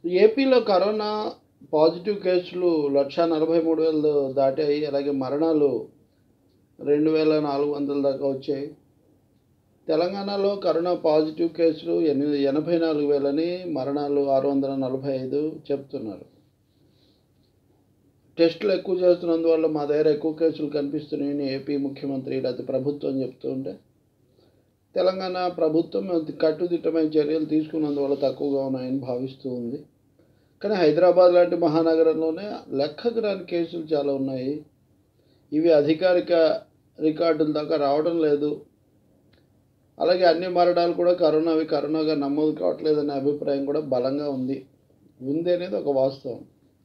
ఏపీలో corona positive కేసులు లక్ష నలభై మూడు వేలు దాటాయి అలాగే మరణాలు రెండు వేల నాలుగు వందల దాకా వచ్చాయి తెలంగాణలో కరోనా పాజిటివ్ కేసులు ఎనిమిది ఎనభై నాలుగు వేలని మరణాలు ఆరు వందల నలభై ఐదు చెప్తున్నారు టెస్టులు ఎక్కువ చేస్తున్నందువల్ల మా దగ్గర ఎక్కువ కేసులు కనిపిస్తున్నాయని ఏపీ ముఖ్యమంత్రి లేకపోతే ప్రభుత్వం చెప్తూ ఉంటే తెలంగాణ ప్రభుత్వం కట్టుదిట్టమైన చర్యలు తీసుకున్నందువల్ల తక్కువగా ఉన్నాయని భావిస్తూ ఉంది కానీ హైదరాబాద్ లాంటి మహానగరంలోనే లెక్కకు రాని కేసులు చాలా ఉన్నాయి ఇవి అధికారిక రికార్డుల దాకా రావడం లేదు అలాగే అన్ని మరణాలు కూడా కరోనావి కరోనాగా నమోదు కావట్లేదనే అభిప్రాయం కూడా బలంగా ఉంది ఉంది అనేది ఒక వాస్తవం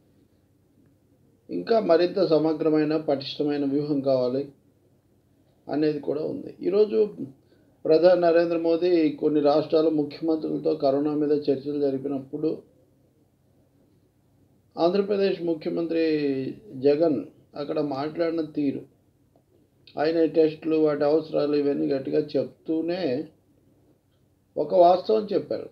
ఇంకా మరింత సమగ్రమైన పటిష్టమైన వ్యూహం కావాలి అనేది కూడా ఉంది ఈరోజు ప్రధాని నరేంద్ర మోదీ కొన్ని రాష్ట్రాల ముఖ్యమంత్రులతో కరోనా మీద చర్చలు జరిపినప్పుడు ఆంధ్రప్రదేశ్ ముఖ్యమంత్రి జగన్ అక్కడ మాట్లాడిన తీరు ఆయన టెస్టులు వాటి అవసరాలు ఇవన్నీ గట్టిగా చెప్తూనే ఒక వాస్తవం చెప్పారు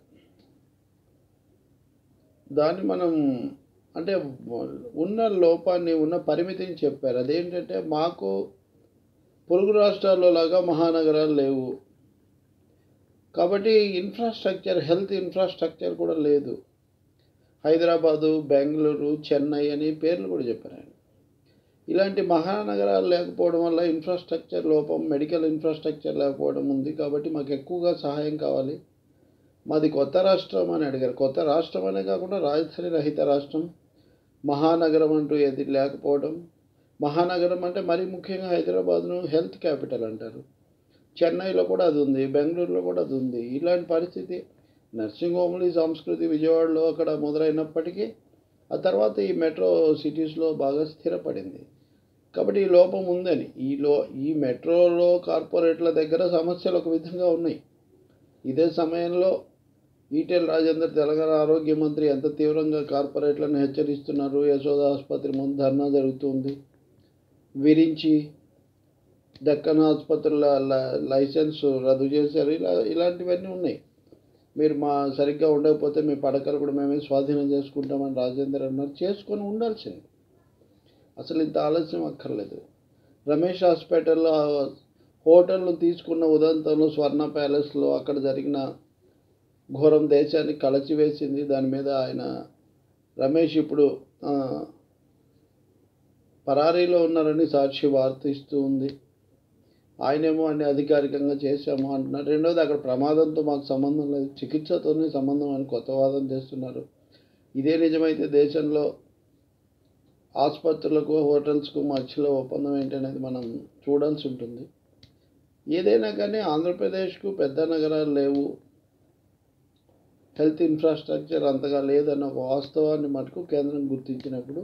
దాన్ని మనం అంటే ఉన్న లోపాన్ని ఉన్న పరిమితిని చెప్పారు అదేంటంటే మాకు పొరుగు రాష్ట్రాల్లో లాగా మహానగరాలు లేవు కాబట్టి ఇన్ఫ్రాస్ట్రక్చర్ హెల్త్ ఇన్ఫ్రాస్ట్రక్చర్ కూడా లేదు హైదరాబాదు బెంగళూరు చెన్నై అని పేర్లు కూడా చెప్పారు ఆయన ఇలాంటి మహానగరాలు లేకపోవడం వల్ల ఇన్ఫ్రాస్ట్రక్చర్ లోపం మెడికల్ ఇన్ఫ్రాస్ట్రక్చర్ లేకపోవడం ఉంది కాబట్టి మాకు ఎక్కువగా సహాయం కావాలి మాది కొత్త రాష్ట్రం అని అడిగారు కొత్త రాష్ట్రం అనే కాకుండా రాజధాని రహిత రాష్ట్రం మహానగరం అంటూ ఏది లేకపోవడం మహానగరం అంటే మరీ ముఖ్యంగా హైదరాబాద్ను హెల్త్ క్యాపిటల్ అంటారు చెన్నైలో కూడా అది ఉంది బెంగళూరులో కూడా అది ఉంది ఇలాంటి పరిస్థితి నర్సింగ్ హోమ్లు ఈ సంస్కృతి విజయవాడలో అక్కడ మొదలైనప్పటికీ ఆ తర్వాత ఈ మెట్రో సిటీస్లో బాగా స్థిరపడింది కాబట్టి ఈ లోపం ఉందని ఈ లో ఈ మెట్రోలో కార్పొరేట్ల దగ్గర సమస్యలు ఒక విధంగా ఉన్నాయి ఇదే సమయంలో ఈటెల రాజేందర్ తెలంగాణ ఆరోగ్య మంత్రి ఎంత తీవ్రంగా కార్పొరేట్లను హెచ్చరిస్తున్నారు యశోద ఆసుపత్రి ముందు ధర్నా జరుగుతుంది విరించి దక్కన్ ఆసుపత్రుల లైసెన్స్ రద్దు చేశారు ఇలా ఇలాంటివన్నీ ఉన్నాయి మీరు మా సరిగ్గా ఉండకపోతే మీ పడకలు కూడా మేమే స్వాధీనం చేసుకుంటామని రాజేందర్ అన్నారు చేసుకొని ఉండాల్సింది అసలు ఇంత ఆలస్యం అక్కర్లేదు రమేష్ హాస్పిటల్లో హోటల్ను తీసుకున్న ఉదంతంలో స్వర్ణ ప్యాలెస్లో అక్కడ జరిగిన ఘోరం దేశాన్ని కలచివేసింది దాని మీద ఆయన రమేష్ ఇప్పుడు పరారీలో ఉన్నారని సాక్షి వార్త ఇస్తూ ఉంది ఆయనేమో అన్ని అధికారికంగా చేశాము అంటున్నారు రెండోది అక్కడ ప్రమాదంతో మాకు సంబంధం లేదు చికిత్సతోనే సంబంధం అని కొత్త వాదన చేస్తున్నారు ఇదే నిజమైతే దేశంలో ఆసుపత్రులకు హోటల్స్కు మధ్యలో ఒప్పందం ఏంటనేది మనం చూడాల్సి ఉంటుంది ఏదైనా కానీ ఆంధ్రప్రదేశ్కు పెద్ద నగరాలు లేవు హెల్త్ ఇన్ఫ్రాస్ట్రక్చర్ అంతగా లేదన్న ఒక వాస్తవాన్ని మటుకు కేంద్రం గుర్తించినప్పుడు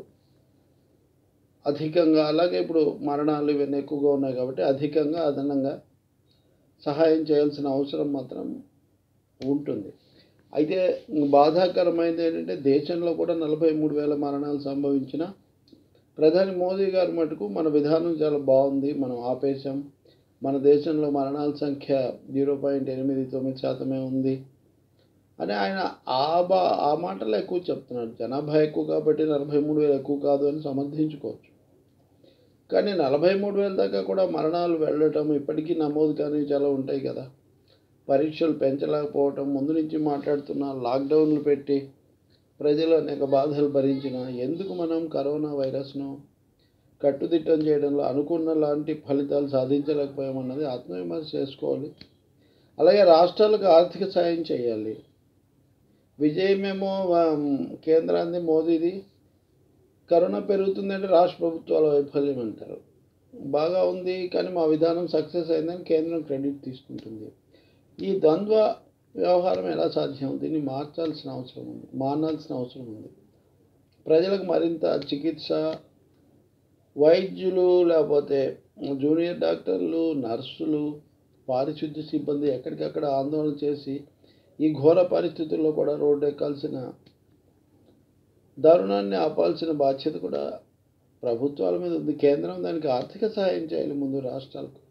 అధికంగా అలాగే ఇప్పుడు మరణాలు ఇవన్నీ ఎక్కువగా ఉన్నాయి కాబట్టి అధికంగా అదనంగా సహాయం చేయాల్సిన అవసరం మాత్రం ఉంటుంది అయితే బాధాకరమైనది ఏంటంటే దేశంలో కూడా నలభై మూడు వేల మరణాలు సంభవించిన ప్రధాని మోదీ గారి మటుకు మన విధానం చాలా బాగుంది మనం ఆపేశాం మన దేశంలో మరణాల సంఖ్య జీరో పాయింట్ ఎనిమిది తొమ్మిది శాతమే ఉంది అని ఆయన ఆ బా ఆ మాటలు ఎక్కువ చెప్తున్నాడు జనాభా ఎక్కువ కాబట్టి నలభై మూడు వేలు ఎక్కువ కాదు అని సమర్థించుకోవచ్చు కానీ నలభై మూడు వేల దాకా కూడా మరణాలు వెళ్ళటం ఇప్పటికీ నమోదు కానీ చాలా ఉంటాయి కదా పరీక్షలు పెంచలేకపోవటం ముందు నుంచి మాట్లాడుతున్న లాక్డౌన్లు పెట్టి ప్రజలు అనేక బాధలు భరించిన ఎందుకు మనం కరోనా వైరస్ను కట్టుదిట్టం చేయడంలో అనుకున్న లాంటి ఫలితాలు సాధించలేకపోయామన్నది ఆత్మవిమర్శ చేసుకోవాలి అలాగే రాష్ట్రాలకు ఆర్థిక సాయం చేయాలి విజయమేమో కేంద్రాన్ని మోదీది కరోనా పెరుగుతుందంటే రాష్ట్ర ప్రభుత్వాల వైఫల్యం అంటారు బాగా ఉంది కానీ మా విధానం సక్సెస్ అయిందని కేంద్రం క్రెడిట్ తీసుకుంటుంది ఈ ద్వంద్వ వ్యవహారం ఎలా సాధ్యం దీన్ని మార్చాల్సిన అవసరం ఉంది మానాల్సిన అవసరం ఉంది ప్రజలకు మరింత చికిత్స వైద్యులు లేకపోతే జూనియర్ డాక్టర్లు నర్సులు పారిశుద్ధ్య సిబ్బంది ఎక్కడికక్కడ ఆందోళన చేసి ఈ ఘోర పరిస్థితుల్లో కూడా రోడ్డు ఎక్కాల్సిన దారుణాన్ని ఆపాల్సిన బాధ్యత కూడా ప్రభుత్వాల మీద ఉంది కేంద్రం దానికి ఆర్థిక సహాయం చేయాలి ముందు రాష్ట్రాలకు